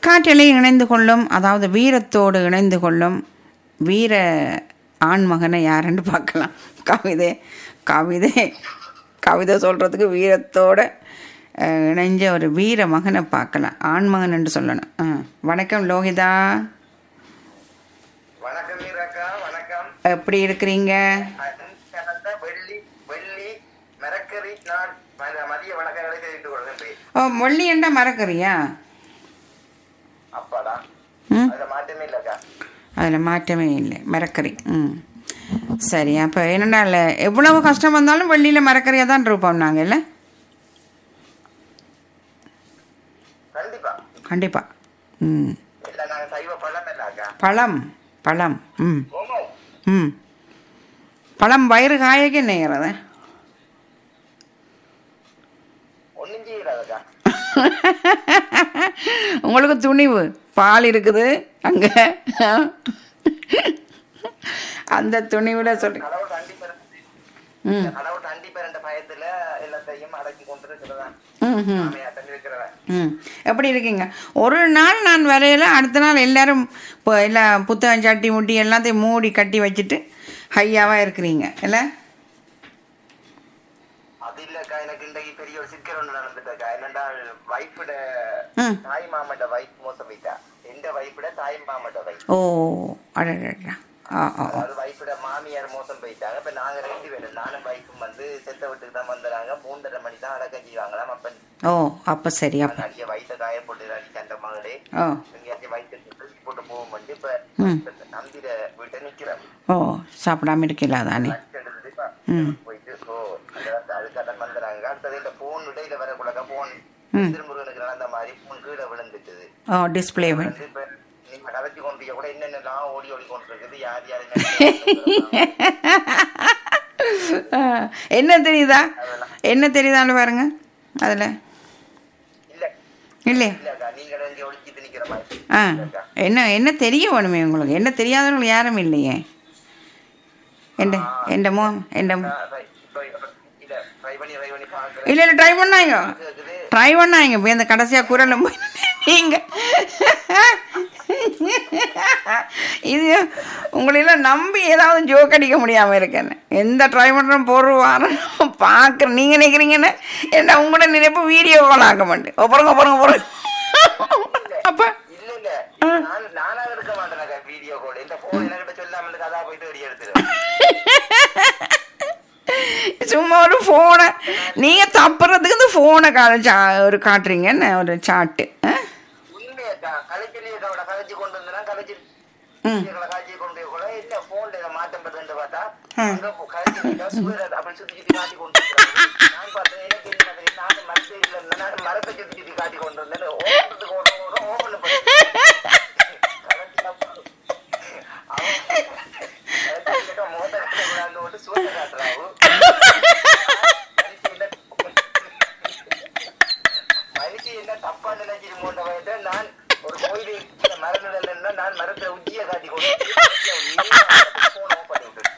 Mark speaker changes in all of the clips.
Speaker 1: காற்றிலே இணைந்து கொள்ளும் அதாவது வீரத்தோடு இணைந்து கொள்ளும் வீர ஆண்மகனை யாருன்னு பார்க்கலாம் கவிதை கவிதை கவிதை சொல்கிறதுக்கு வீரத்தோட அஹ், இணைஞ்ச ஒரு வீர மகனை பார்க்கலாம் ஆண்மகன் என்று சொல்லணும் ஆ. வணக்கம் லோகிதா
Speaker 2: வணக்கம் மீராக்கா வணக்கம்
Speaker 1: எப்படி இருக்கிறீங்க
Speaker 2: கலந்த வெள்ளி வெள்ளி மரக்கறி நாள் ம- மதிய வணக்கங்களை தெரிவித்துக் கொள்கின்றேன்
Speaker 1: ஓ மொழி என்ன மறக்கறியா
Speaker 2: அப்பாடா
Speaker 1: ம்
Speaker 2: அதுல மாற்றமே இல்லக்கா
Speaker 1: அதில் மாற்றமே இல்லை மரக்கறி ம் சரி அப்போ என்னடா இல்லை எவ்வளவு கஷ்டம் வந்தாலும் வெள்ளியில் மரக்கறியாக தான் இருப்போம் நாங்கள் இல்லை
Speaker 2: கண்டிப்பா
Speaker 1: கண்டிப்பாக ம்
Speaker 2: இல்ல நாங்க சைவ பழம் இல்லக்கா
Speaker 1: பழம் பழம் ம்
Speaker 2: ஓமோ
Speaker 1: ம் பழம் வயிறு காயக்கு நேரத
Speaker 2: ஒன்னும் செய்யலாதக்கா
Speaker 1: உங்களுக்கு துணிவு பால் இருக்குது அங்கே அந்த துணிவில் சொல்லி
Speaker 2: கடவுள் அண்டி பிறந்து
Speaker 1: ம்
Speaker 2: கடவுள் அண்டி பிறந்த பயத்துல எல்லாத்தையும் அடக்கி கொண்டிருக்கிறதா
Speaker 1: ம் ம்
Speaker 2: ஆமையாட்டம் இருக்கிறவன்
Speaker 1: ம் எப்படி இருக்கீங்க ஒரு நாள் நான் வரையில அடுத்த நாள் எல்லாரும் இப்போ எல்லாம் புத்தகம் சட்டி முட்டி எல்லாத்தையும் மூடி கட்டி வச்சுட்டு ஹையாவாக இருக்கிறீங்க இல்லை
Speaker 2: அது இல்லக்கா எனக்கு இன்றைக்கு பெரிய ஒரு சிக்கல் ஒன்று நடந்துட்டக்கா என்னடா வைஃபோட
Speaker 1: ம்
Speaker 2: தாய் மாமட்ட வைஃப் மோசம் போயிட்டா எந்த வைஃபோட தாய் மாமட்ட வைஃப்
Speaker 1: ஓ அடடா ஆ ஆ ஆ.
Speaker 2: அதாவது வைஃபோட மாமியார் மோசம் போயிட்டாங்க இப்ப நாங்க ரெண்டு பேரும் நானும் வைஃபும் வந்து செத்த வீட்டுக்கு தான் வந்துறாங்க மூன்றரை மணி தான் அடக்கம் செய்வாங்களாம் அப்ப
Speaker 1: ஓ அப்போ சரி அப்போ
Speaker 2: நிறைய வயசை காய போட்டு அடிச்சு அந்த மகளே
Speaker 1: ஓ
Speaker 2: எங்கேயாச்சும் வயிற்று போட்டு போகும் வந்து இப்ப
Speaker 1: ம்.
Speaker 2: நம்பிட வீட்டை நிக்கிறேன்
Speaker 1: ஓ சாப்பிடாம இருக்கல தானே
Speaker 2: லட்சம் எடுத்துட்டு இப்ப
Speaker 1: ம்
Speaker 2: போயிட்டு ஓ அதான் அதுக்காக வந்துறாங்க அடுத்தது இந்த போன் இடையில வரக்கூடாத போன்
Speaker 1: ம்.
Speaker 2: திருமுருகனுக்கு நடந்த மாதிரி போன் கீழே விழுந்துட்டுது
Speaker 1: ஓ டிஸ்பிளே
Speaker 2: வந்து இப்ப நீங்க கதைச்சு கொண்டு கூட என்னென்னலாம் ஓடி ஓடி கொண்டு இருக்குது யார் யார் என்ன
Speaker 1: என்ன தெரியுதா என்ன தெரியுதான்னு பாருங்க அதில்
Speaker 2: இல்ல
Speaker 1: இல்லையா
Speaker 2: இல்லக்கா நீங்க இங்க ஒழிச்சிட்டு நிக்கிற மாதிரி
Speaker 1: ஆ என்ன என்ன தெரிய வேணுமே உங்களுக்கு என்ன தெரியாதவங்க யாரும் இல்லையே எந்த எந்த மோ எந்த மோ
Speaker 2: நான் ரை- இப்ப இல்ல ட்ரை பண்ணி ட்ரை பண்ணி பாக்குறேன்
Speaker 1: இல்லை இல்லை ட்ரை பண்ணாங்க
Speaker 2: கேக்குது
Speaker 1: ட்ரை பண்ணாங்க இப்போ இந்த கடைசியாக குரலும் போய் நீங்க இது உங்களெல்லாம் நம்பி ஏதாவது ஜோக் அடிக்க முடியாமல் இருக்கேன்னு எந்த ட்ரை பண்ணுறோம் போடுவாரு பார்க்குறேன் நீங்கள் நினைக்கிறீங்கன்னு என்ன உங்களோட நினைப்பு வீடியோ கால் ஆக்க மாட்டேன் அப்புறம் அப்புறம் அப்புறம் அப்போ
Speaker 2: இல்ல இல்ல நான் நானா எடுக்க மாட்டேனக்கா வீடியோ கால் இந்த போன் என்கிட்ட சொல்லாம இருக்கு அதான் போயிட்டு வெளியே எடுத்துருவேன்
Speaker 1: சும்மா ஒரு ஃபோனை நீங்கள் தப்புறதுக்கு இந்த ஃபோனை கா ஒரு காட்டுறீங்க என்ன ஒரு சாட்டு ஆ
Speaker 2: உண்மையக்கா கலைச்சலியக்காவோட கதைச்சு கொண்டு வந்தா கலைச்சு
Speaker 1: ம்
Speaker 2: கதைச்சு கொண்டு போய் கூட இல்ல போன்ல இதை மாற்றம் பெறுதுன்னு பார்த்தா
Speaker 1: ம்.
Speaker 2: அங்க கலைச்சலியக்கா சூழல் அப்படி சுத்தி சுத்தி காட்டி கொண்டு வந்தாங்க. நான் பார்த்தேன் எனக்கு என்ன தெரியும் நானும் மரத்தை இல்ல நான் மரத்தை சுத்தி சுத்தி காட்டி கொண்டு வந்தேன் ஓடுறதுக்கு ஓட ஓட ஓடல மோட்ட கட்டக்கூடாதுன்னு விட்டு சூத்த காட்டுறாவு மனுஷி என்ன தப்பா நினைச்சிட்டு போன்ற வயதை நான் ஒரு கோயிலுக்கு மர நிழல்னா நான் மரத்தை உச்சியை காட்டி கொண்டு போன் ஆஃப் பண்ணி விட்டுட்டேன்.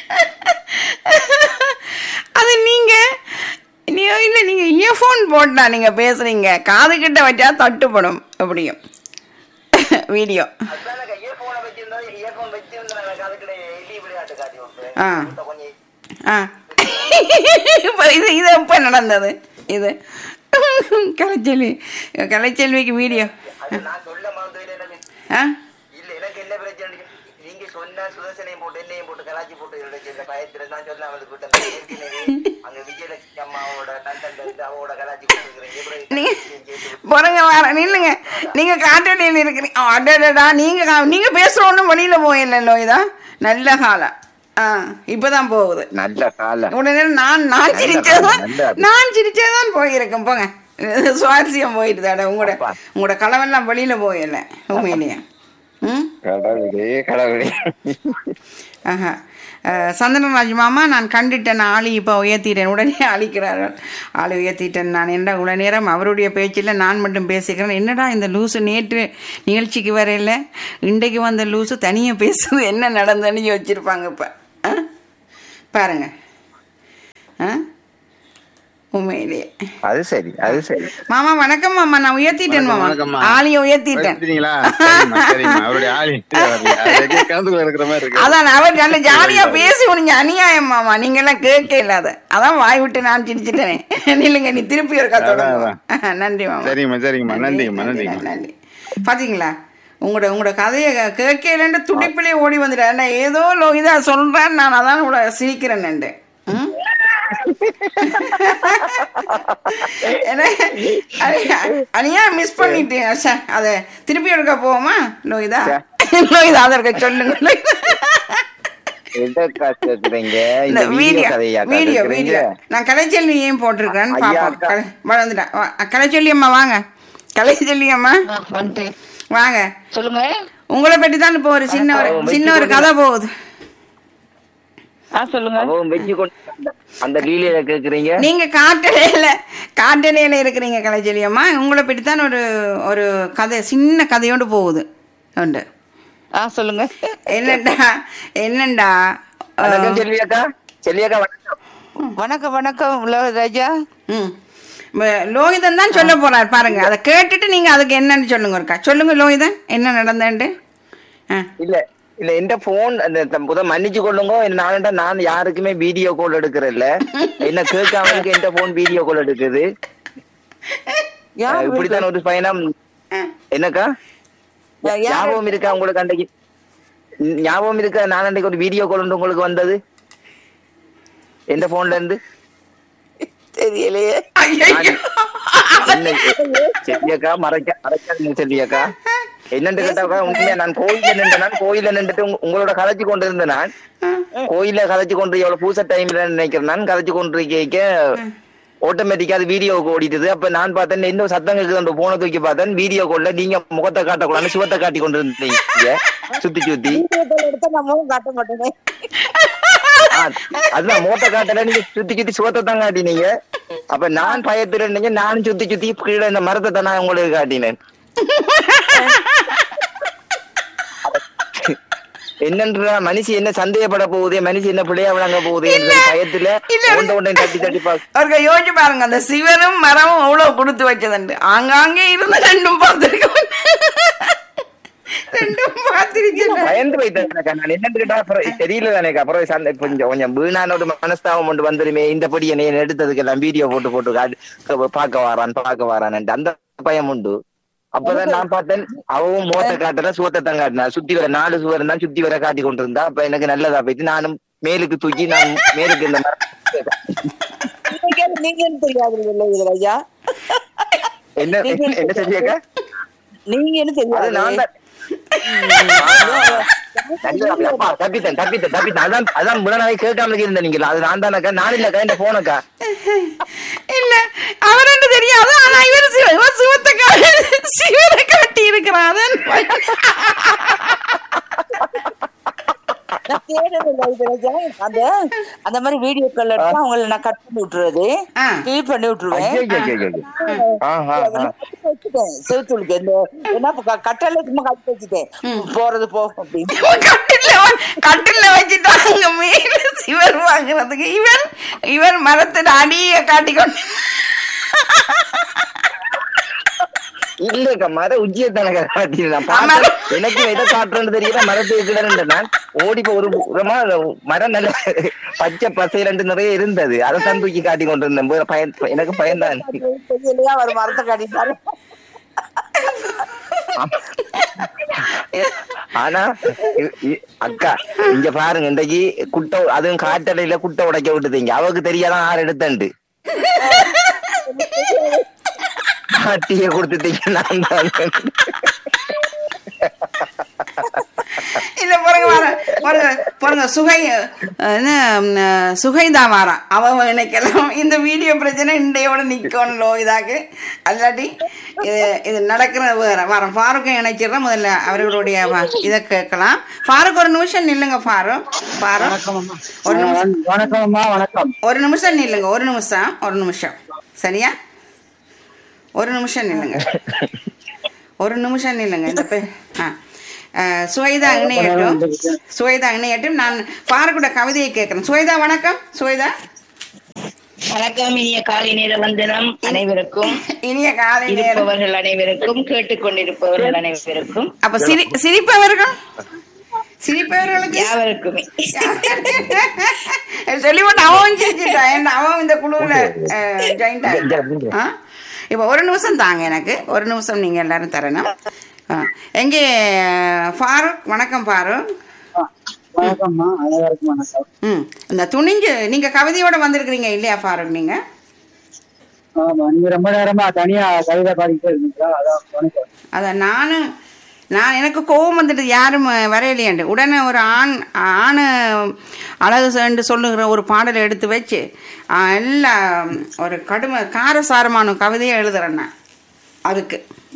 Speaker 1: அது நீங்க நீ இல்லை நீங்க இயர்ஃபோன் போட்டா நீங்க பேசுறீங்க காது கிட்ட வச்சா தட்டுப்படும் எப்படியும் வீடியோ
Speaker 2: அதானக்கா இயர்போனை வச்சிருந்தா இயர்போன் வச்சிருந்தா எனக்கு அதுக்கிட்ட எலி விளையாட்டு காட்டி விட்டு
Speaker 1: ஆ.
Speaker 2: கொஞ்சம்
Speaker 1: ஆ இப்போ இது இது எப்போ நடந்தது இது கலைச்செல்வி கலைச்செல்விக்கு வீடியோ
Speaker 2: அது நான் சொல்ல மறந்து எனக்கு
Speaker 1: ஆ
Speaker 2: இல்ல எனக்கு என்ன பிரச்சனை நீங்க சொன்னா சுதர்சனையும் போட்டு என்னையும் போட்டு கலாச்சி போட்டு இருந்துச்சு இந்த பயத்துல நான் சொன்ன வந்து விட்டேன் ஏற்கனவே அங்க விஜயலட்சுமி அம்மாவோட நந்தன் அவரோட கலாச்சி போட்டுருக்கிறேன்
Speaker 1: நீங்க போறங்க வர நில்லுங்க நீங்க காட்டடியில் இருக்கிறீங்க அடடடா நீங்க கா- நீங்க பேசுற ஒன்றும் வெளியில போயிடலோ இதா நல்ல காலம் ஆ இப்பதான் போகுது
Speaker 3: நல்ல காலம்
Speaker 1: உடனே நான் நான் சிரிச்சதான்
Speaker 3: நல்ல.
Speaker 1: நான் சிரிச்சதான் போயிருக்கேன் போங்க சுவாரஸ்யம் போயிடுதாடா உங்களோட
Speaker 3: அப்பா.
Speaker 1: உங்களோட களவெல்லாம் வெளியில போயிடல உண்மையிலேயே ம்
Speaker 3: கடவுளே கடவுளே
Speaker 1: ஆஹா அஹ், சந்திரராஜ் மாமா நான் கண்டுட்டேன் ஆளி இப்போ உயர்த்திட்டேன் உடனே அழிக்கிறார்கள் ஆளி உயர்த்திட்டேன் நான் என்ன உள்ள நேரம் அவருடைய பேச்சில் நான் மட்டும் பேசிக்கிறேன் என்னடா இந்த லூசு நேற்று நிகழ்ச்சிக்கு வரையில இன்றைக்கு வந்த லூசு தனியாக பேசுது என்ன நடந்ததுன்னு யோசிச்சிருப்பாங்க இப்போ ஆ பாருங்க ஆ உண்மையிலேயே
Speaker 3: அது சரி அது சரி
Speaker 1: மாமா வணக்கம் மாமா நான் உயர்த்திட்டேன் மாமா
Speaker 4: வணக்கம்மா.
Speaker 1: ஆளியை உயர்த்திட்டேன்
Speaker 4: வச்சிட்டீங்களா? சரிம்மா, சரிம்மா. அவருடைய ஆள் இன்றைய வரலையா? அதுக்கே கணக்குல இருக்கிற மாதிரி இருக்கு.
Speaker 1: அதான் அவர் நல்ல ஜாலியா பேசி முடிஞ்ச அநியாயம் மாமா நீங்க எல்லாம் கேட்க இல்லாத அதான் வாய் விட்டு நான் சிரிச்சிட்டேனே நில்லுங்க நீ திருப்பி ஒரு கத்தோட
Speaker 4: அதான்,
Speaker 1: நன்றி மாமா
Speaker 4: சரிங்கம்மா, சரிங்கம்மா. நன்றிங்கம்மா,
Speaker 1: நன்றி,
Speaker 4: நன்றிங்கம்மா.
Speaker 1: நன்றி பாத்தீங்களா உங்களோட உங்களோட கதையை கேட்கலன்னு துடிப்பிலே ஓடி வந்துட்டேன் நான் ஏதோ லோ இதா சொல்றேன் நான் அதான் உங்களை சிரிக்கிறேன் ம் என்ன, அனி- அனியா மிஸ் பண்ணிட்டேன் ச்சே, அத திருப்பி எடுக்க போவோமா லோயிதா லோயிதா அதற்க சொல்லுங்க லோயிதா.
Speaker 3: எதற்கா கேக்குறீங்க
Speaker 1: இந்த
Speaker 3: இந்த வீடியோ
Speaker 1: வீடியோ
Speaker 3: கதையா
Speaker 1: வீடியோ
Speaker 3: கேக்குறீங்க
Speaker 1: வீடியோ நான் கலைச்செல்வி ஏன் போட்டிருக்கேன்னு
Speaker 3: ஐயா,
Speaker 1: பாப்போம்
Speaker 3: அக்கா.
Speaker 1: கலை- வளர்ந்துட்டேன் வா, கலைச்செல்வி அம்மா வாங்க கலைச்செல்வி அம்மா
Speaker 5: வந்துட்டேன்.
Speaker 1: வாங்க
Speaker 5: சொல்லுங்க
Speaker 1: உங்களை பற்றி தான் இப்போ ஒரு சின்ன ஒரு
Speaker 3: வணக்கம்.
Speaker 1: சின்ன ஒரு கதை போகுது
Speaker 5: ஆ சொல்லுங்க
Speaker 3: அவன் வெச்சு கொண்டு அந்த- அந்த லீலையில கேக்குறீங்க
Speaker 1: நீங்க காட்டலையில காட்டலையில இருக்கிறீங்க கலைச்செல்வி அம்மா உங்களை பற்றி தான் ஒரு ஒரு கதை சின்ன கதையோடு போகுது உண்டு
Speaker 5: ஆ சொல்லுங்க
Speaker 1: என்னண்டா என்னண்டா
Speaker 3: வணக்கம் செல்வியக்கா செல்வியக்கா வணக்கம்
Speaker 5: வணக்கம் வணக்கம் உலக ராஜா
Speaker 1: ம் ம- லோகிதன் தான் சொல்ல போறார் பாருங்க அதை கேட்டுட்டு நீங்க அதுக்கு என்னன்னு சொல்லுங்க ஒருக்கா சொல்லுங்க லோகிதன் என்ன நடந்தேன்ட்டு ஆ
Speaker 3: இல்ல இல்ல எந்த போன் அந்த த- முத மன்னிச்சு கொள்ளுங்க நான் நான் யாருக்குமே வீடியோ கால் எடுக்கிறல்ல என்ன கேட்காமலுக்கு எந்த போன் வீடியோ கால் எடுக்குது
Speaker 5: யார்
Speaker 3: அஹ் இப்படித்தான் ஒரு பயணம் என்னக்கா
Speaker 5: யா- யார்
Speaker 3: ஞாபகம் இருக்கா உங்களுக்கு அன்றைக்கு ஞ- ஞாபகம் இருக்கா நான் அன்றைக்கு ஒரு வீடியோ கால் உண்டு உங்களுக்கு வந்தது எந்த போன்ல இருந்து
Speaker 5: தெரியலையே
Speaker 1: ஐயையோ.
Speaker 3: என்ன செல்வியக்கா மறைக்க மறைக்காதீங்க செல்வியக்கா என்னன்னு கேட்டாக்கா உண்மையா நான் கோயில நின்று நான் கோயில நின்றுட்டு உங்க- உங்களோட கதைச்சு கொண்டு இருந்தேன் நான் கோயில கதைச்சு கொண்டு எவ்வளவு பூச டைம்ல நினைக்கிறேன் நான் கதைச்சு கொண்டு கேட்க ஆட்டோமேட்டிக்கா அது வீடியோக்கு ஓடிட்டது அப்ப நான் பார்த்தேன் இன்னும் சத்தம் கேக்குது அந்த போனை தூக்கி பார்த்தேன் வீடியோ கால்ல நீங்க முகத்தை காட்டக்கூடாது சுவத்தை காட்டி கொண்டு இருந்தீங்க சுத்தி சுத்தி
Speaker 5: எடுத்தா நான் முகம் காட்ட மாட்டேனே
Speaker 3: ஆ, அதுதான் மோட்டை காட்டல நீங்க சுத்தி சுத்தி சுவத்தை தான் காட்டினீங்க அப்ப நான் பயத்துல இருந்தீங்க நானும் சுத்தி சுத்தி கீழே இந்த மரத்தை தான் நான் உங்களுக்கு காட்டினேன் என்னன்ற மனுஷி என்ன சந்தேகப்பட போகுது மனுஷி என்ன பிள்ளையா விளங்க போகுது என்ற பயத்துல
Speaker 1: இல்ல.
Speaker 3: ஒன்றை ஒன்றை தட்டி தட்டி பாக்கு
Speaker 1: அவருக்கு யோசிச்சு பாருங்க அந்த சிவனும் மரமும் அவ்வளவு கொடுத்து வச்சதுண்டு ஆங்காங்கே இருந்து ரெண்டும் பார்த்திருக்கோம் ரெண்டும் பார்த்திருக்கேன்
Speaker 3: பயந்து போயிட்டேன் நான் என்னன்னு கேட்டா அப்புறம் தெரியல தானே அப்புறம் சண்டை கொஞ்சம் கொஞ்சம் வீணான ஒரு மனஸ்தாபம் கொண்டு வந்துருமே இந்தபடி என்னை எடுத்ததுக்கு எல்லாம் வீடியோ போட்டு போட்டு காட்டு பார்க்க வாரான் பார்க்க வாரான் அந்த பயம் உண்டு அப்பதான் நான் பார்த்தேன் அவவும் மோத்த காட்டல சுவத்தை தான் காட்டினா சுத்தி வர நாலு சுவர் தான் சுத்தி வர காட்டி கொண்டு இருந்தா அப்ப எனக்கு நல்லதா போயிட்டு நானும் மேலுக்கு தூக்கி நான் மேலுக்கு இந்த மரம்
Speaker 5: நீங்க என்ன தெரியாது உலக ராஜா
Speaker 3: என்ன என்ன செஞ்சியக்கா
Speaker 5: நீங்க என்ன
Speaker 3: அது நான்
Speaker 5: தெரியாது
Speaker 3: தான் நல்ல அப்பா, தப்பித்தேன் தப்பித்தேன் தப்பித்தேன் அதான் அதான் முன்னாடி கேட்காம இருந்தேன் நீங்க அது நான் தானக்கா நான் இல்லக்கா இந்த போனக்கா
Speaker 1: இல்ல அவர் என்ன தெரியாது ஆனா இவர் சிவ இவர் சிவத்தை கா- சிவனை காட்டி இருக்கிறார் அதான் பயம்.
Speaker 5: நான் தேடல உலக ராஜா அந்த அந்த மாதிரி வீடியோக்கள் எடுத்து அவங்கள நான் கட் பண்ணி விட்டுறது
Speaker 1: ஆ.
Speaker 5: கிளிப் பண்ணி விட்டுருவேன்
Speaker 3: ஐயோ, ஐயோ, ஐயோ, ஐயோ. ஆஹா, ஆஹா.
Speaker 5: வச்சுட்டேன் செவுத்துளுக்கு இந்த என்ன க- கட்டளை சும்மா கட்டி வச்சுட்டேன் போறது போ அப்படின்னு
Speaker 1: கட்டில வ- கட்டில வச்சுட்டாங்க மேல சிவர் வாங்குறதுக்கு இவன் இவன் மரத்தின் அடிய காட்டிக்கொண்டு
Speaker 3: இல்லக்கா மர உச்சியை தானக்கா காட்டினேன் நான்
Speaker 1: ஆமா.
Speaker 3: பார்த்தேன். எனக்கு எதை காட்டுறேன்னு தெரியல மரத்தை இருக்கிறேன் நான் ஓடி போய் ஒரு உரமா மரம் நல்ல பச்சை பசை ரெண்டு நிறைய இருந்தது அதை தான் தூக்கி காட்டி கொண்டு இருந்தேன் போய் பயன் எனக்கு பயன்தான்
Speaker 5: தெரியலையா அவர் மரத்தை காட்டிட்டாரு
Speaker 3: ஆனா இ- இ- அக்கா இங்க பாருங்க இன்றைக்கு குட்டை அதுவும் காட்டலையில குட்டை உடைக்க விட்டுதீங்க அவருக்கு தெரியாதான் ஆறு எடுத்தண்டு டீய கொடுத்துட்டீங்க நான் தான்
Speaker 1: இல்ல பாருங்க வார பாருங்க பாருங்க சுகை அஹ், என்ன ம், சுகைதா வாரா அவ நினைக்கலாம் இந்த வீடியோ பிரச்சனை இண்டையோட நிக்கணும் இதாக்கு அல்லாட்டி இது இது நடக்கிறது வேற வாரம் ஃபாருக்கை இணைச்சிடுறேன் முதல்ல அவர்களுடைய வ- இதை கேட்கலாம் ஃபாரூக் ஒரு நிமிஷம் நில்லுங்க ஃபாரூக் ஃபாரூக் ஒரு நிமிஷம்
Speaker 3: வணக்கம்மா வணக்கம்
Speaker 1: ஒரு நிமிஷம் நில்லுங்க ஒரு நிமிஷம் ஒரு நிமிஷம் சரியா ஒரு நிமிஷம் நில்லுங்க ஒரு நிமிஷம் நில்லுங்க இந்த பே ஆ அஹ், சுவைதா இணையட்டும் சுவைதா இணையட்டும் நான் பாரக்கூட கவிதையை கேட்குறேன் சுவைதா வணக்கம் சுவைதா
Speaker 6: வணக்கம் இனிய காலை நேர வந்தனம் அனைவருக்கும்
Speaker 1: இனிய காலை நேரம்
Speaker 6: இருப்பவர்கள் அனைவருக்கும் கேட்டுக்கொண்டிருப்பவர்கள் அனைவருக்கும்
Speaker 1: அப்ப சிரி சிரிப்பவர்கள் சிரிப்பவர்களுக்கு
Speaker 6: யாவருக்குமே
Speaker 1: சொல்லி போட்டு அவன் சிரிச்சிட்டான் ஏன்னா அவன் இந்த குழுவுல ஜாயின் ஆ இப்போ ஒரு நிமிஷம் தாங்க எனக்கு ஒரு நிமிஷம் நீங்க எல்லாரும் தரணும் ஆ. எங்கே ஃபாரூக் வணக்கம் ஃபாரூக்
Speaker 7: வணக்கம்மா அனைவருக்கும் வணக்கம்
Speaker 1: ம் இந்த துணிஞ்சு நீங்க கவிதையோட வந்திருக்கிறீங்க இல்லையா ஃபாரூக் நீங்க
Speaker 7: ஆமா நீங்க ரொம்ப நேரமா தனியா கவிதை பாடிக்கிட்டே இருக்கீங்களா அதான் வணக்கம்
Speaker 1: அதான் நானும் நான் எனக்கு கோபம் வந்துட்டு யாரும் வரையிலையாண்டு உடனே ஒரு ஆண் ஆண் அழகு என்று சொல்லுகிற ஒரு பாடலை எடுத்து வச்சு ஆ, எல்லாம் ஒரு கடுமை காரசாரமான கவிதையை எழுதுறேன் நான் அதுக்கு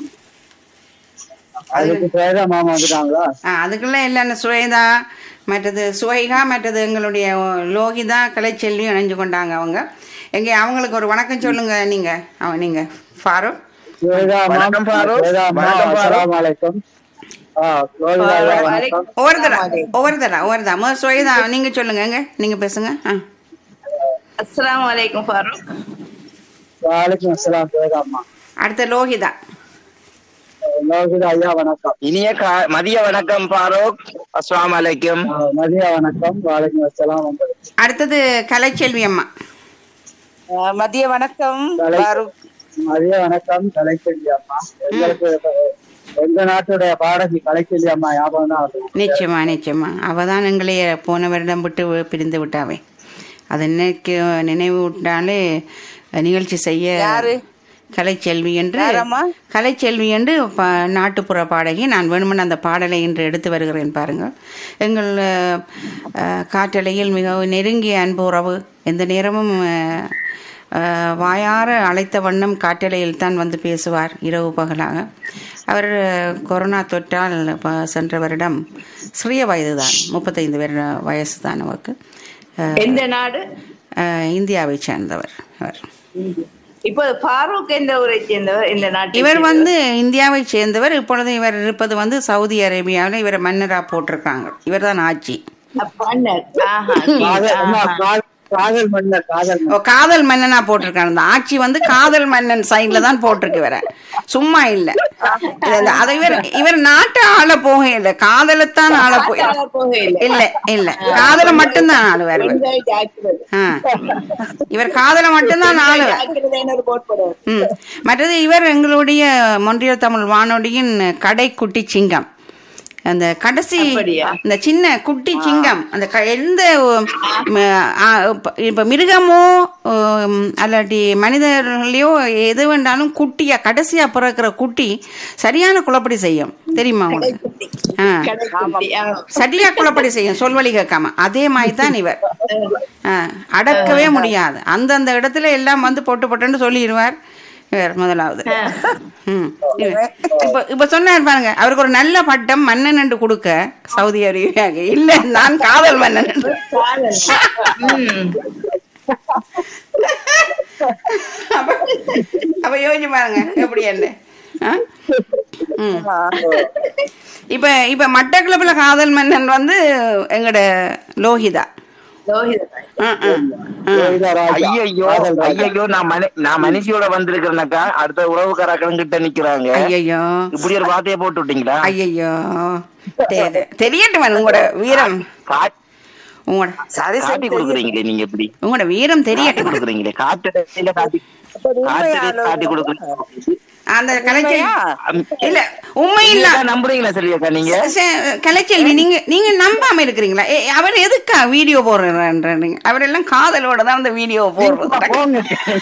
Speaker 7: அதுக்கு பேரா மாமா வந்துட்டாங்களா
Speaker 1: ஆ, அதுக்குள்ள இல்லைன்னு சுவேதா மற்றது சுவைகா மற்றது எங்களுடைய லோகிதா கலைச்செல்வி இணைஞ்சு கொண்டாங்க அவங்க எங்க அவங்களுக்கு ஒரு வணக்கம் சொல்லுங்க நீங்க அவன் நீங்க ஃபாரூக்
Speaker 7: சுவேதா அம்மா,
Speaker 3: வணக்கம் பாரு.
Speaker 7: சுவேதா அம்மா,
Speaker 3: வணக்கம் பாரு.
Speaker 7: அஸ்ஸலாமு அலைக்கும் ஆ, லோகிதா ஐயா, வணக்கம்
Speaker 1: ஒவ்வொருத்தரா ஒவ்வொருத்தரா ஒவ்வொருத்தரா முதல் சுவேதா நீங்க சொல்லுங்க எங்க நீங்க பேசுங்க ஆ
Speaker 6: அஸ்ஸலாமு அலைக்கும் ஃபாரூக்
Speaker 7: வலைக்கும் அஸ்ஸலாம் சுவேதா அம்மா
Speaker 1: அடுத்த லோகிதா
Speaker 7: லோகிதா ஐயா வணக்கம்
Speaker 3: இனிய கா- மதிய வணக்கம் பாரூக் அஸ்ஸலாமு அலைக்கும்
Speaker 7: ஆ, மதிய வணக்கம் வலைக்கும் அஸ்ஸலாம் உங்களுக்கு
Speaker 1: அடுத்தது கலைச்செல்வி அம்மா
Speaker 5: அஹ் மதிய வணக்கம்
Speaker 7: கலை-
Speaker 5: பாரூக்
Speaker 7: மதிய வணக்கம் கலைச்செல்வி அம்மா எங்களுக்கு எங்க நாட்டுடைய பாடகி கலைச்செல்வி அம்மா ஞாபகம் தான் வருது
Speaker 1: நிச்சயமா நிச்சயமா அவ தான் எங்களை போன வருடம் விட்டு பிரிந்து விட்டாவே அதை நினைக்க நினைவு விட்டாலே நிகழ்ச்சி செய்ய
Speaker 5: யாரு?
Speaker 1: கலைச்செல்வி என்று
Speaker 5: யாரம்மா?
Speaker 1: கலைச்செல்வி என்று ப- நாட்டுப்புற பாடகி நான் வேணுமென அந்த பாடலை இன்று எடுத்து வருகிறேன் பாருங்கள் எங்கள் அஹ், காற்றலையில் மிகவும் நெருங்கிய அன்பு உறவு எந்த நேரமும் அஹ், அஹ், வாயார அழைத்த வண்ணம் காற்றலையில் தான் வந்து பேசுவார் இரவு பகலாக அவர் அஹ், கொரோனா தொற்றால் ப- சென்ற வருடம் சிறிய வயது தான் முப்பத்தைந்து வருட வயசு தான் அவருக்கு அஹ்,
Speaker 6: எந்த நாடு
Speaker 1: அஹ், இந்தியாவை சேர்ந்தவர் அவர்
Speaker 6: இப்போ ஃபாரூக் என்ற ஊரை சேர்ந்தவர் இந்த நாட்டில்
Speaker 1: இவர் வந்து இந்தியாவை சேர்ந்தவர் இப்பொழுது இவர் இருப்பது வந்து சவுதி அரேபியாவில் இவரை மன்னரா போட்டிருக்காங்க இவர் தான் ஆட்சி
Speaker 6: மன்னர் ஆஹா
Speaker 7: காதல் அம்மா, காதல் காதல் மன்னர் காதல்
Speaker 1: ஓ, காதல் மன்னனா போட்டிருக்காங்க இந்த ஆட்சி வந்து காதல் மன்னன் சைட்ல தான் போட்டிருக்கு இவர சும்மா இல்ல இது அந்த- அதை இவர் இவர் நாட்டை ஆள போக இல்ல காதலைத்தான் ஆள போய்
Speaker 6: மன்னர் போகையில்லை.
Speaker 1: இல்ல இல்ல காதலை மட்டும்தான் ஆளுவார் இவர்
Speaker 6: பெண்கள் ஜாக்கிரதை.
Speaker 1: ஆ. இவர் காதலை மட்டும்தான் ஆளுவார்
Speaker 6: ஜாக்கிரதைன்னு ஒரு போட் போடுவார்
Speaker 1: ம் மற்றது இவர் எங்களுடைய மொன்றியல் தமிழ் வானொலியின் கடைக்குட்டி சிங்கம் அந்த கடைசி
Speaker 6: அப்படியா?
Speaker 1: இந்த சின்ன குட்டி சிங்கம் அந்த க- எந்த உம், ஆ, இப்ப- இப்ப மிருகமோ உம், அல்லாட்டி மனிதர்களையோ எது வேண்டாலும் குட்டியா கடைசியா பிறக்கிற குட்டி சரியான குழப்படி செய்யும் தெரியுமா உங்களுக்கு ஆ
Speaker 6: கடைக்குட்டி ஆ.
Speaker 1: சரியா குழப்படி செய்யும் சொல்வழி கேட்காம அதே மாதிரி தான் இவர் ஆ, அடக்கவே முடியாது அந்தந்த இடத்துல எல்லாம் வந்து போட்டு போட்டுன்னு சொல்லிடுவார் இவர் முதலாவது ம். இவர். இப்ப இப்ப சொன்னார் பாருங்க அவருக்கு ஒரு நல்ல பட்டம் மன்னன் என்று கொடுக்க சவுதி அரேபியாவுக்கு இல்ல நான் காதல் மன்னன் என்று.
Speaker 6: காதல். ம்.
Speaker 1: அப்ப அப்ப யோசிச்சு பாருங்க எப்படி என்ன ஆ? ம். இப்ப இப்ப மட்டக்களப்புல காதல் மன்னன் வந்து எங்கட லோகிதா
Speaker 6: லோகிதன்.
Speaker 1: ஆ, ஆ, ஆ.
Speaker 7: லோகிதா ராஜா
Speaker 3: ஐயோ
Speaker 7: காதல் ராஜா
Speaker 3: ஐயோ நான் மனி நான் மனுஷியோட வந்திருக்கிறேனாக்கா அடுத்த உறவுக்காரக்கணும் கிட்ட நிக்கிறாங்க
Speaker 1: ஐயையோ
Speaker 3: இப்படி ஒரு வார்த்தையை போட்டு விட்டீங்களா
Speaker 1: ஐயையோ தெ- தெரியட்டும் உங்களோட வீரம்
Speaker 3: காட்-
Speaker 1: உங்களோட
Speaker 5: சரி
Speaker 3: காட்டி
Speaker 5: சரி
Speaker 3: கொடுக்குறீங்க நீங்க எப்படி
Speaker 1: உங்களோட வீரம்
Speaker 3: காட்டி
Speaker 1: தெரியட்டும்
Speaker 3: கொடுக்குறீங்களே காட்டு காட்டி காட்டு காட்டி கொடுக்குறீங்க
Speaker 1: அந்த கலைச்செல்வி
Speaker 5: உண்மையா?
Speaker 1: இல்ல உண்மை இல்ல
Speaker 3: நீங்க நம்புறீங்களா செல்வியக்கா நீங்க
Speaker 1: ச- கலைச்செல்வி நீங்க நீங்க நம்பாம இருக்கிறீங்களா ஏ, அவர் எதுக்கா வீடியோ போடுறாருன்றீங்க அவர் எல்லாம் காதலோட தான் அந்த வீடியோ போடுறது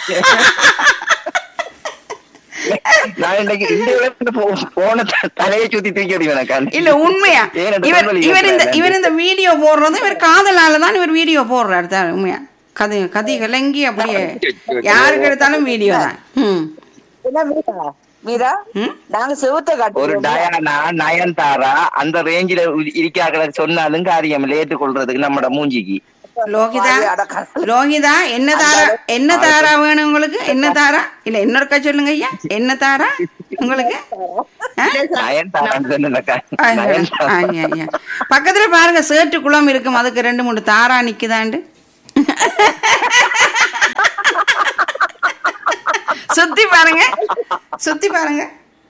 Speaker 3: நான் இன்னைக்கு இந்த இடத்துல போ- போன த- தலையை சுத்தி தூக்கி அடிவேனக்கா
Speaker 1: இல்ல உண்மையா
Speaker 3: ஏன் அந்த
Speaker 1: இவர்
Speaker 3: சொல்வழி
Speaker 1: இவர் இந்த
Speaker 3: கேட்கறாரு?
Speaker 1: இவர் இந்த வீடியோ போடுறது இவர் காதலால தான் இவர் வீடியோ போடுறாரு தான் உண்மையா கதை கதை கலங்கி அப்படியே யாருக்கு எடுத்தாலும் வீடியோ தான் ம்
Speaker 5: என்ன மீரா மீரா
Speaker 1: ம்?
Speaker 5: நாங்க செவுத்த
Speaker 3: ஒரு
Speaker 5: காட்டுறோம்
Speaker 3: டயானா நயன்தாரா அந்த ரேஞ்சில இருக்காக சொன்னாலும் காரியம் இல்லை ஏற்றுக்கொள்றதுக்கு நம்மட மூஞ்சிக்கு
Speaker 1: லோகிதா
Speaker 5: வாயை அடக்க.
Speaker 1: லோகிதா என்ன தாரா என்ன தாரா வேணும் உங்களுக்கு என்ன தாரா இல்ல இன்னொருக்கா சொல்லுங்க ஐயா என்ன தாரா உங்களுக்கு ஆ?
Speaker 3: நயன்தாரான்னு சொன்னேன்க்கா
Speaker 1: ஐயா,
Speaker 3: நயன்தாரா
Speaker 1: ஐயா, ஐயா. பக்கத்துல பாருங்க சேட்டு குளம் இருக்கும் அதுக்கு ரெண்டு மூணு தாரா நிக்குதாண்டு சுத்தி பாருங்க சுத்தி பாருங்க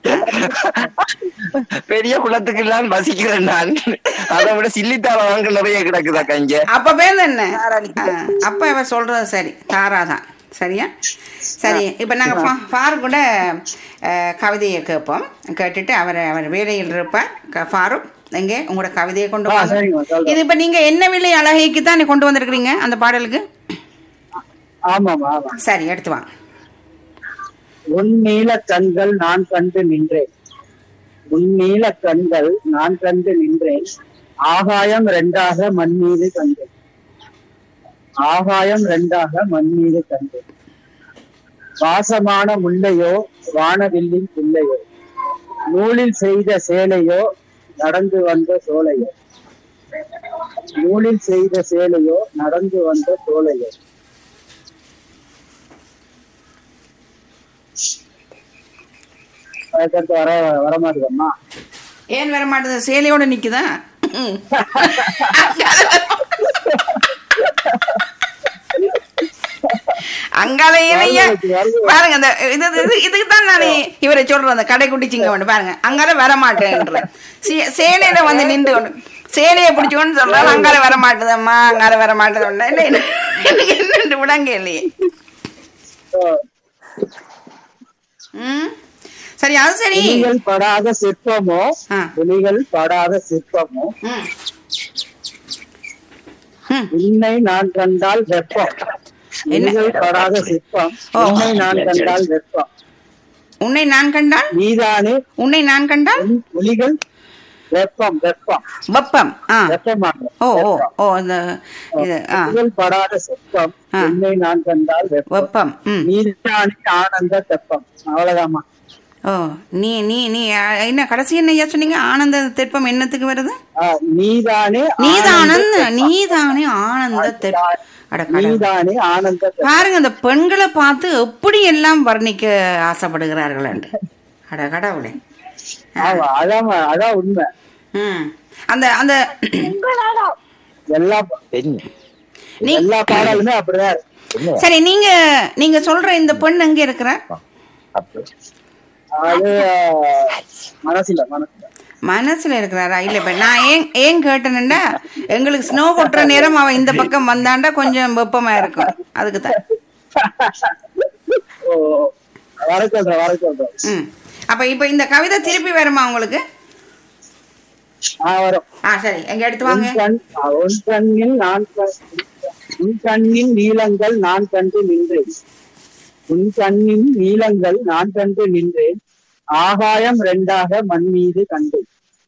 Speaker 3: பெரிய குளத்துக்கு எல்லாம் வசிக்கிறேன் நான் அதை விட சில்லித்தாளம் வாங்க நிறைய கிடக்குதாக்கா இங்க
Speaker 1: அப்ப பேர் என்ன ஆ, அப்ப இவ சொல்றது சரி தாரா தான் சரியா சரி இப்ப நாங்க ஃபா- ஃபாரூக் கூட அஹ், கவிதையை கேட்போம் கேட்டுட்டு அவர் அவர் வேலையில் இருப்பார் க- ஃபாரூக் எங்கே உங்களோட கவிதையை கொண்டு
Speaker 7: ஆ,
Speaker 1: வாங்க
Speaker 7: சரிங்க, சொல்றேன்.
Speaker 1: இது இப்ப நீங்க என்ன விலை அழகைக்கு தான் நீ கொண்டு வந்திருக்கிறீங்க அந்த பாடலுக்கு
Speaker 7: ஆமாமா ஆமா
Speaker 1: சரி எடுத்து வாங்க
Speaker 7: உன் நீல கண்கள் நான் கண்டு நின்றேன் உன் நீல கண்கள் நான் கண்டு நின்றேன் ஆகாயம் ரெண்டாக மண் மீது கண்டேன் ஆகாயம் ரெண்டாக மண் மீது கண்டேன் வாசமான முல்லையோ வானவில்லின் பிள்ளையோ நூலில் செய்த சேலையோ நடந்து வந்த சோலையோ நூலில் செய்த சேலையோ நடந்து வந்த சோலையோ அதுக்கடுத்து வர வர மாட்டேங்கம்மா
Speaker 1: ஏன் வர மாட்டேது சேலையோட நிக்குதா ம். அங்கால இணைய பாருங்க அந்த இது இது- இதுக்கு தான் நான் இவரை சொல்றேன் அந்த கடை குட்டிச்சிங்க ஒண்ணு பாருங்க அங்கால வர மாட்டேன்ற சே- சேலையில வந்து நின்று கொண்டு சேலையை பிடிச்சோன்னு சொல்றாரு அங்கால வர மாட்டேதம்மா அங்கால வர மாட்டேது என்ன எனக்கு என்ன விடங்க இல்லையே ம் சரி அது சரி
Speaker 7: புலிகள் படாத சிற்பமோ
Speaker 1: ஆ.
Speaker 7: புலிகள் படாத சிற்பமோ
Speaker 1: ம் ம்
Speaker 7: உன்னை நான் கண்டால் வெப்பம்
Speaker 1: என்ன?
Speaker 7: புலிகள் படாத சிற்பம்
Speaker 1: ஓ.
Speaker 7: உன்னை நான் கண்டால் வெப்பம்
Speaker 1: உன்னை நான் கண்டால்
Speaker 7: நீதானே
Speaker 1: உன்னை நான் கண்டால்
Speaker 7: உன் புலிகள் வெப்பம் வெப்பம்
Speaker 1: வெப்பம் ஆ
Speaker 7: வெப்பமாக
Speaker 1: ஓ ஓ
Speaker 7: வெப்பம்.
Speaker 1: ஓ இந்த இது ஆ
Speaker 7: புலிகள் படாத சிற்பம்
Speaker 1: ஆ.
Speaker 7: உன்னை நான் கண்டால் வெப்பம்
Speaker 1: வெப்பம் ம்
Speaker 7: நீதானே ஆனந்த தெப்பம் அவ்வளவுதாம்மா
Speaker 1: ஓ நீ நீ நீ ஆ, என்ன கடைசி என்ன ஐயா சொன்னீங்க ஆனந்த தெப்பம் என்னத்துக்கு வருது
Speaker 7: ஆ, நீதானே
Speaker 1: நீதானந்த
Speaker 7: ஆனந்த
Speaker 1: நீதானே ஆனந்த தெப்பம் அட கடவுளே.
Speaker 7: நீதானே ஆனந்த தெப்பம்.
Speaker 1: பாருங்க அந்த பெண்களை பார்த்து எப்படி எல்லாம் வர்ணிக்க ஆசைப்படுகிறார்கள் என்று அட கடவுளே
Speaker 7: ஆமா அதான் அதான் உண்மை
Speaker 1: ம் அந்த அந்த
Speaker 7: எல்லா
Speaker 3: என்ன?
Speaker 1: நீ
Speaker 7: எல்லா பாடலுமே அப்படிதான் இருக்கு.
Speaker 1: சரி நீங்க நீங்க சொல்ற இந்த பெண் எங்க இருக்கிற
Speaker 3: அப்ப-
Speaker 7: அது மனசுல மனசுல
Speaker 1: மனசுல இருக்கிறாரா இல்ல இப்ப நான் ஏன் ஏன் கேட்டேன்டா எங்களுக்கு ஸ்னோ கொட்டுற நேரம் அவன் இந்த பக்கம் வந்தாண்டா கொஞ்சம் வெப்பமா இருக்கும் அதுக்கு தான்
Speaker 7: ஓ வர சொல்றேன் வர சொல்றேன்
Speaker 1: ம் அப்ப இப்ப இந்த கவிதை திருப்பி வருமா உங்களுக்கு
Speaker 7: ஆ வரும்
Speaker 1: ஆ சரி எங்க எடுத்து
Speaker 7: உன்
Speaker 1: வாங்க
Speaker 7: கண் ஆ, உன் கண்ணில் நான் க- உன் கண்ணின் நீளங்கள் நான் கண்டு நின்றேன் உன் கண்ணின் நீளங்கள் நான் கண்டு நின்றேன் ஆகாயம் ரெண்டாக மண் மீது கண்டேன்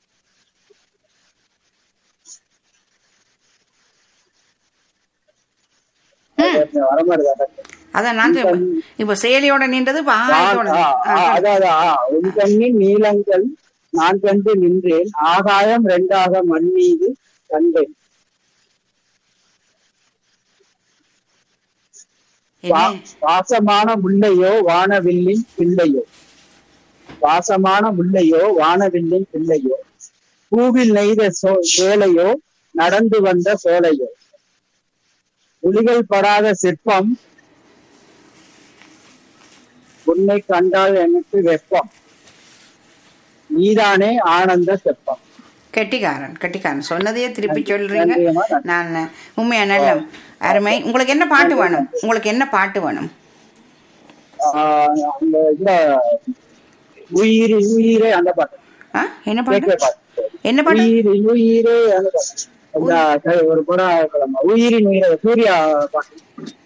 Speaker 7: வரமாட்டேன்
Speaker 1: அதான் நான் இப்ப- இப்ப சேலையோட நின்றது இப்ப ஆகாயத்தோட
Speaker 7: ஆ,
Speaker 1: நின்று-
Speaker 7: ஆ,
Speaker 1: ஆ, சரி.
Speaker 7: அதான், அதான், ஆ, உன் கண்ணின் நீளங்கள் நான் கண்டு நின்றேன் ஆகாயம் ரெண்டாக மண் மீது கண்டேன்
Speaker 1: என்ன?
Speaker 7: வா- வாசமான முல்லையோ வானவில்லின் பிள்ளையோ வாசமான முல்லையோ வானவில்லின் பிள்ளையோ பூவில் நெய்த சோ- சேலையோ நடந்து வந்த சோலையோ புலிகள் படாத சிற்பம் உன்னை கண்டால் எனக்கு வெப்பம் நீதானே ஆனந்த செப்பம்
Speaker 1: கெட்டிக்காரன் கெட்டிக்காரன் சொன்னதையே திருப்பி சொல்றீங்க
Speaker 7: நன்றியம்மா, நன்றி.
Speaker 1: நான் உண்மையா நல்ல அருமை உங்களுக்கு என்ன பாட்டு வேணும் உங்களுக்கு என்ன பாட்டு வேணும்
Speaker 7: ஆஹ் அந்த இதுல உயிரி உயிரே அந்த பாட்டு
Speaker 1: ஆ என்ன
Speaker 7: கேட்கிற
Speaker 1: பாட்டு
Speaker 7: பாட்டு
Speaker 1: என்ன பாட்டு
Speaker 7: உயிரி உயிரே அந்த பாட்டு அந்த சரி, ஒரு படம் கிளம்ப உயிரின் உயிரே சூர்யா பாட்டு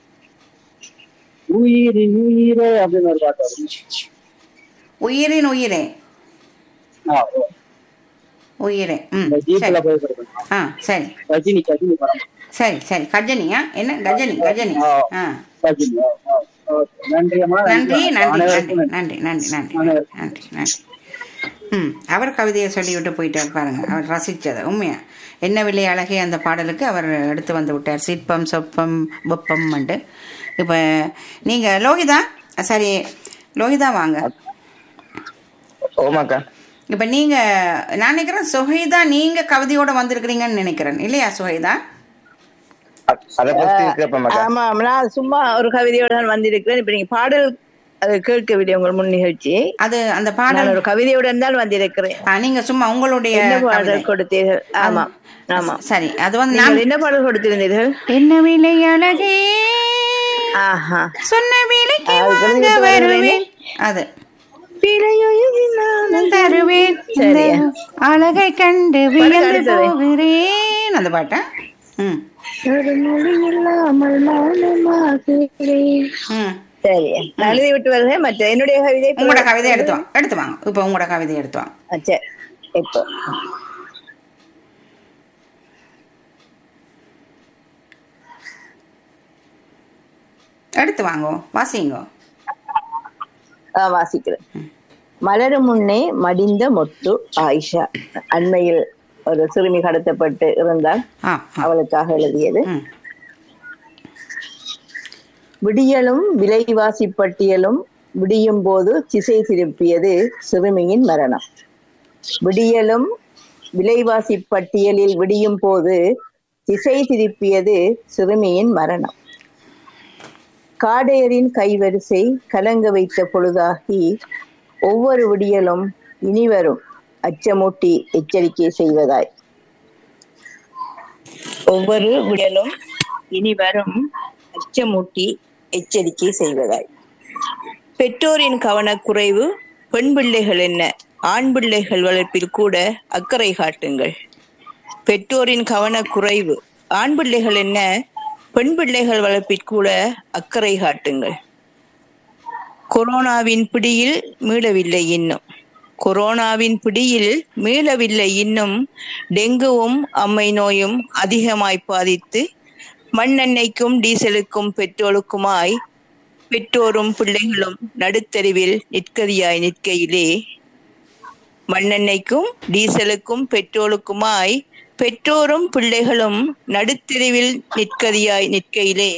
Speaker 7: உயிரின் உயிரே அப்படின்னு ஒரு பாட்டு வரும்
Speaker 1: உயிரின் உயிரே
Speaker 7: ஆ, ஓ.
Speaker 1: உயிரே ம்
Speaker 7: இந்த ஜீப்ல
Speaker 1: சரி
Speaker 7: போய் கொடுக்கணும்
Speaker 1: ஆ சரி
Speaker 7: ரஜினி கஜினி படம்
Speaker 1: சரி சரி கஜனியா என்ன கஜனி கஜனி ஆ
Speaker 7: ரஜினி ஓ, ஓ, ஓகே. நன்றி அம்மா
Speaker 1: நன்றி நன்றி நன்றி
Speaker 7: அனைவருக்கும்
Speaker 1: நன்றி நன்றி நன்றி
Speaker 7: அனைவருக்கும்
Speaker 1: நன்றி நன்றி ம் அவர் கவிதையை சொல்லிவிட்டு போயிட்டார் பாருங்க அவர் ரசிச்சதை உண்மையா என்ன விலை அழகே அந்த பாடலுக்கு அவர் எடுத்து வந்து விட்டார் சிற்பம் சொப்பம் வெப்பம் மண்டு இப்போ நீங்கள் லோகிதா சரி லோகிதா வாங்க
Speaker 3: ஓமாக்கா
Speaker 1: இப்போ நீங்கள் நான் நினைக்கிறேன் சுஹைதா நீங்கள் கவிதையோட வந்திருக்கிறீங்கன்னு நினைக்கிறேன் இல்லையா சுஹைதா
Speaker 3: அ- அதை பத்தி கேட்போமாக்கா
Speaker 6: ஆமா நான் சும்மா ஒரு கவிதையோட தான் வந்திருக்கிறேன் இப்ப நீங்க பாடல் அது கேட்கவில்லை உங்கள் முன் நிகழ்ச்சி
Speaker 1: அது அந்த
Speaker 6: நான்
Speaker 1: பாடல்
Speaker 6: ஒரு கவிதையுடன் தான் வந்திருக்கிறேன்
Speaker 1: ஆ, நீங்க சும்மா உங்களுடைய
Speaker 6: என்ன
Speaker 1: கவிதை.
Speaker 6: பாடல் கொடுத்தீர்கள் ஆமா ஆமா
Speaker 1: சரி அது வந்து
Speaker 6: நீங்கள்
Speaker 1: நான்
Speaker 6: என்ன பாடல் கொடுத்திருந்தீர்கள்
Speaker 1: என்ன விலை அழகே
Speaker 6: ஆஹா
Speaker 1: சொன்ன விலைக்கு
Speaker 6: அதுக்கு
Speaker 1: வாங்க
Speaker 6: நீங்க
Speaker 1: வருவேன் அது நான் தருவேன் இந்த
Speaker 6: சரியா.
Speaker 1: அழகை கண்டு வியந்து
Speaker 6: அடுத்தது.
Speaker 1: போகிறேன் அந்த பாட்டா ம்
Speaker 6: ஒரு மொழி இல்லாமல் மௌனமாகிறேன்.
Speaker 1: ம்
Speaker 6: சரி நான் எழுதி விட்டு வருகிறேன் மற்ற என்னுடைய கவிதை
Speaker 1: உங்களோட கவிதை எடுத்து வாங்க எடுத்து வாங்க இப்போ உங்களோட கவிதை எடுத்து வாங்க
Speaker 6: ஆ, சரி இப்போ
Speaker 1: எடுத்து வாங்கோ வாசிங்கோ
Speaker 6: ஆ, வாசிக்கிறேன் மலரும் முன்னே மடிந்த மொட்டு ஆயிஷா அண்மையில் ஒரு சிறுமி கடத்தப்பட்டு இருந்தால்
Speaker 1: ஆ ஆ
Speaker 6: அவளுக்காக எழுதியது
Speaker 1: ம்
Speaker 6: விடியலும் விலைவாசி பட்டியலும் விடியும் போது திசை திருப்பியது சிறுமியின் மரணம் விடியலும் விலைவாசி பட்டியலில் விடியும் போது திசை திருப்பியது சிறுமியின் மரணம் காடையரின் கைவரிசை கலங்க வைத்த பொழுதாகி ஒவ்வொரு விடியலும் இனிவரும் அச்சமூட்டி எச்சரிக்கை செய்வதாய் ஒவ்வொரு விடியலும் இனிவரும் அச்சமூட்டி எச்சரிக்கை செய்வதாய் பெற்றோரின் கவனக்குறைவு பெண் பிள்ளைகள் என்ன ஆண் பிள்ளைகள் வளர்ப்பில் கூட அக்கறை காட்டுங்கள் பெற்றோரின் கவனக்குறைவு ஆண் பிள்ளைகள் என்ன பெண் பிள்ளைகள் வளர்ப்பில் கூட அக்கறை காட்டுங்கள் கொரோனாவின் பிடியில் மீளவில்லை இன்னும் கொரோனாவின் பிடியில் மீளவில்லை இன்னும் டெங்குவும் அம்மை நோயும் அதிகமாய் பாதித்து மண்ணெண்ணெய்க்கும் டீசலுக்கும் பெட்ரோலுக்குமாய் பெற்றோரும் பிள்ளைகளும் நடுத்தெருவில் நிற்கதியாய் நிற்கையிலே மண்ணெண்ணெய்க்கும் டீசலுக்கும் பெட்ரோலுக்குமாய் பெற்றோரும் பிள்ளைகளும் நடுத்தெருவில் நிற்கதியாய் நிற்கையிலே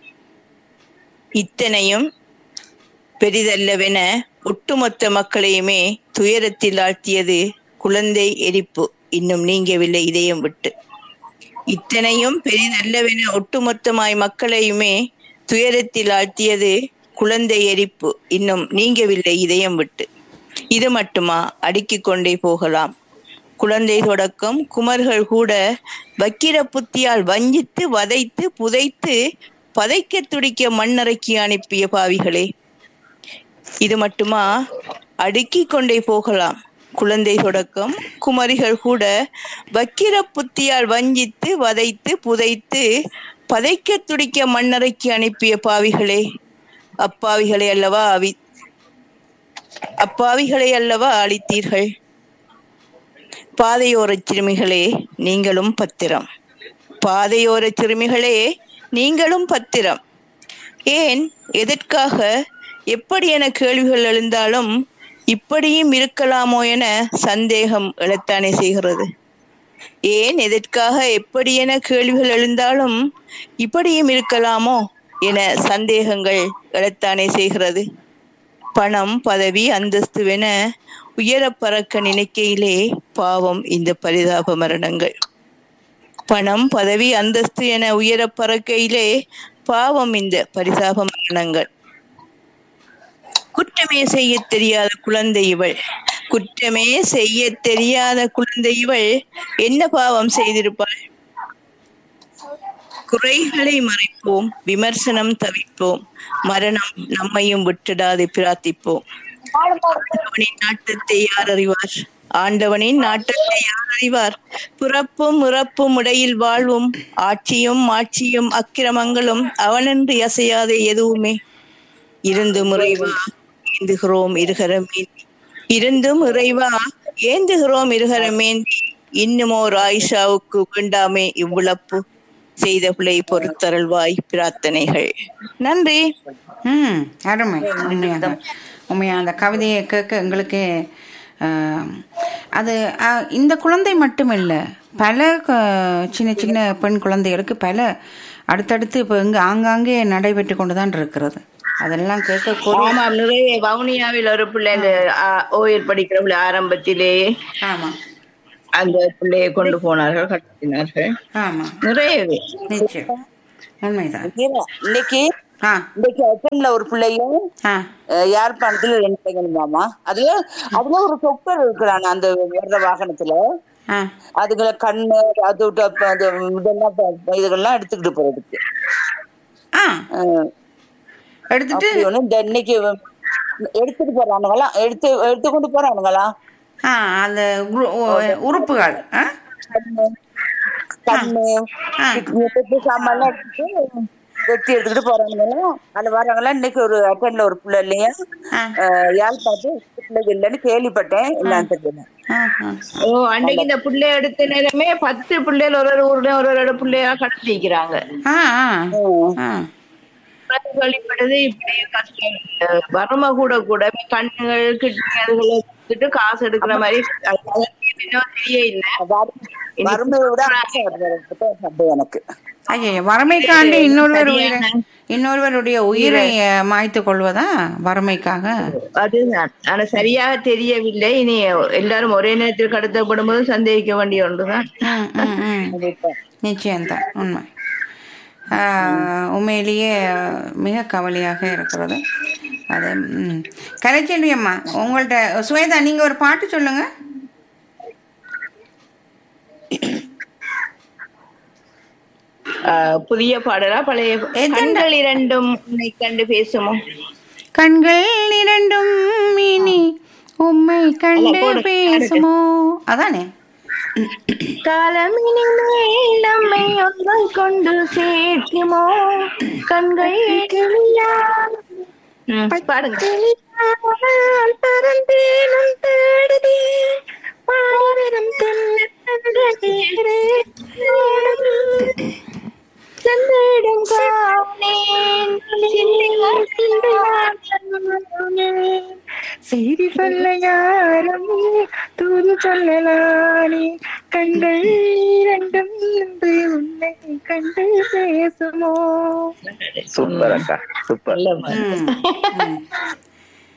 Speaker 6: இத்தனையும் பெரிதல்லவென ஒட்டுமொத்த மக்களையுமே துயரத்தில் ஆழ்த்தியது குழந்தை எரிப்பு இன்னும் நீங்கவில்லை இதயம் விட்டு இத்தனையும் பெரிதல்லவென ஒட்டுமொத்தமாய் மக்களையுமே துயரத்தில் ஆழ்த்தியது குழந்தை எரிப்பு இன்னும் நீங்கவில்லை இதயம் விட்டு இது மட்டுமா அடுக்கிக் கொண்டே போகலாம் குழந்தை தொடக்கம் குமர்கள் கூட வக்கிர புத்தியால் வஞ்சித்து வதைத்து புதைத்து பதைக்க துடிக்க மண்ணறைக்கு அனுப்பிய பாவிகளே இது மட்டுமா அடுக்கிக் கொண்டே போகலாம் குழந்தை தொடக்கம் குமரிகள் கூட வக்கிர புத்தியால் வஞ்சித்து வதைத்து புதைத்து பதைக்க துடிக்க மண்ணறைக்கு அனுப்பிய பாவிகளே அப்பாவிகளை அல்லவா அவி அப்பாவிகளை அல்லவா அழித்தீர்கள் பாதையோரச் சிறுமிகளே நீங்களும் பத்திரம் பாதையோரச் சிறுமிகளே நீங்களும் பத்திரம் ஏன் எதற்காக எப்படி என கேள்விகள் எழுந்தாலும் இப்படியும் இருக்கலாமோ என சந்தேகம் எழத்தானே செய்கிறது ஏன் எதற்காக எப்படி என கேள்விகள் எழுந்தாலும் இப்படியும் இருக்கலாமோ என சந்தேகங்கள் எழத்தானே செய்கிறது பணம் பதவி அந்தஸ்துவென உயர பறக்க நினைக்கையிலே பாவம் இந்த பரிதாப மரணங்கள் பணம் பதவி அந்தஸ்து என உயர பறக்கையிலே பாவம் இந்த பரிதாப மரணங்கள் குற்றமே செய்ய தெரியாத குழந்தை இவள் குற்றமே செய்ய தெரியாத குழந்தை இவள் என்ன பாவம் செய்திருப்பாள் குறைகளை மறைப்போம் விமர்சனம் தவிப்போம் மரணம் நம்மையும் விட்டுடாது பிரார்த்திப்போம் ஆண்டவனின் நாட்டத்தை யார் அறிவார் ஆண்டவனின் நாட்டத்தை யார் அறிவார் பிறப்பும் இறப்பும் இடையில் வாழ்வும் ஆட்சியும் மாட்சியும் அக்கிரமங்களும் அவனன்று அசையாத எதுவுமே இருந்தும் இறைவா ஏந்துகிறோம் இருகரமேந்தி இருந்தும் இறைவா ஏந்துகிறோம் இருகரமேந்தி இன்னுமோர் ஆயிஷாவுக்கு வேண்டாமே இவ்விழப்பு செய்த பிள்ளை பொறுத்தருள்வாய் பிரார்த்தனைகள் நன்றி
Speaker 1: ம் அருமை உண்மையாக உண்மையாக அந்த கவிதையை கேட்க எங்களுக்கு ஆம், அது ஆ, இந்த குழந்தை மட்டும் இல்லை பல க- சின்ன சின்ன பெண் குழந்தைகளுக்கு பல அடுத்தடுத்து இப்போ இங்கே ஆங்காங்கே நடைபெற்று கொண்டு தான் இருக்கிறது அதெல்லாம் கேட்கக்கூடிய
Speaker 6: ஆமாம் நிறைய வவுனியாவில் ஒரு பிள்ளை இந்த ஓயல் படிக்கிற பிள்ளை ஆரம்பத்திலேயே
Speaker 1: ஆமாம்
Speaker 6: அந்த பிள்ளையை கொண்டு போனார்கள் கடத்தினார்கள்
Speaker 1: ஆமாம்
Speaker 6: நிறையவே
Speaker 1: நிச்சயம் உண்மைதான்
Speaker 5: இன்னைக்கு
Speaker 1: ஆ
Speaker 5: இன்னைக்கு அட்டன்ல ஒரு பிள்ளையும்
Speaker 1: ஆ
Speaker 5: அஹ், யாழ்ப்பாணத்துல ரெண்டு பிள்ளைங்களுமாமா அதுல அதுல ஒரு சொக்கர் இருக்கிறான் அந்த வர்ற வாகனத்துல
Speaker 1: ஆ
Speaker 5: அதுகளை கண்ணு அது விட்டு அப்ப அது இதெல்லாம் ப- இதுகள்லாம் எடுத்துக்கிட்டு போறதுக்கு
Speaker 1: ஆ
Speaker 5: அஹ்,
Speaker 1: எடுத்துட்டு
Speaker 5: அப்படி ஒண்ணு இந்த இன்னைக்கு எடுத்துட்டு போறானுங்களாம் எடுத்து எடுத்துக்கொண்டு போறானுங்களாம்
Speaker 1: ஆ அந்த உரு- உ- உறுப்புகள் ஆ
Speaker 5: கண்ணு கண்ணு
Speaker 1: ஆ.
Speaker 5: வெட்டி சாமான்லாம் எடுத்துட்டு வெட்டி எடுத்துக்கிட்டு போறானுங்களாம் அதுல வர்றாங்களா இன்னைக்கு ஒரு அட்டன்ல ஒரு பிள்ளை இல்லையா
Speaker 1: ஆ.
Speaker 5: அஹ், யாழ்ப்பாணத்து பிள்ளைங்க இல்லைன்னு கேள்விப்பட்டேன் என்னன்னு தெரியல
Speaker 1: ஆ ஆ
Speaker 6: ஓ அன்னைக்கு இந்த பிள்ளை எடுத்த நேரமே பத்து பிள்ளைகள் ஒரு ஒரு ஊர்ல ஒரு ஒரு பிள்ளையா கடத்திக்கிறாங்க
Speaker 1: ஆ ஆ ஆ
Speaker 6: வழிபடுறது இப்படி கஷ்டம் இல்ல. வறுமை கூட கூட கண்ணுகள் கிட்னி அதுகளை எடுத்துட்டு காசு எடுக்கிற மாதிரி அது என்னவோ தெரிய இல்ல
Speaker 5: வறுமையை விட ஆசை வருது சண்டை எனக்கு
Speaker 1: ஐயோ வறுமைக்காண்டி இன்னொருவர் உயிரை
Speaker 6: சரியான-
Speaker 1: இன்னொருவருடைய உயிரை அஹ், மாய்த்துக் கொள்வதா வறுமைக்காக
Speaker 6: அதுதான் ஆனா சரியாக தெரியவில்லை இனி எல்லாரும் ஒரே நேரத்தில் கடத்தப்படும் போது சந்தேகிக்க வேண்டிய ஒன்றுதான்
Speaker 1: ம், ம், ம். நிச்சயம்தான் உண்மை ஆஹ், உண்மையிலேயே அஹ், மிக கவலையாக இருக்கிறது அது ம். கலைச்செல்வி அம்மா உங்கள்ட்ட சுவேதா நீங்க ஒரு பாட்டு சொல்லுங்க
Speaker 6: ஆஹ் புதிய பாடலா பழைய
Speaker 1: எத்தனை-
Speaker 6: கண்கள் இரண்டும் உன்னை கண்டு பேசுமோ
Speaker 1: கண்கள் இரண்டும் இனி உம்மை கண்டு
Speaker 6: அல்ல, போடு.
Speaker 1: பேசுமோ அதானே
Speaker 6: காலம் இனிமேல் நம்மை ஒன்றை கொண்டு சேர்க்குமோ கண்கள் ம், பாடுங்க பறந்தேனும் தேடுதே பாடிவரும் சென்றிடும் காணேன்
Speaker 8: செய்தி சொல்ல யாரும் தூது சொல்லலானே கண்கள் இரண்டும் இன்று உன்னை கண்டு பேசுமோ
Speaker 3: சூப்பர் அக்கா சூப்பர்
Speaker 6: நல்ல பாட்டு.
Speaker 1: ம், ம்.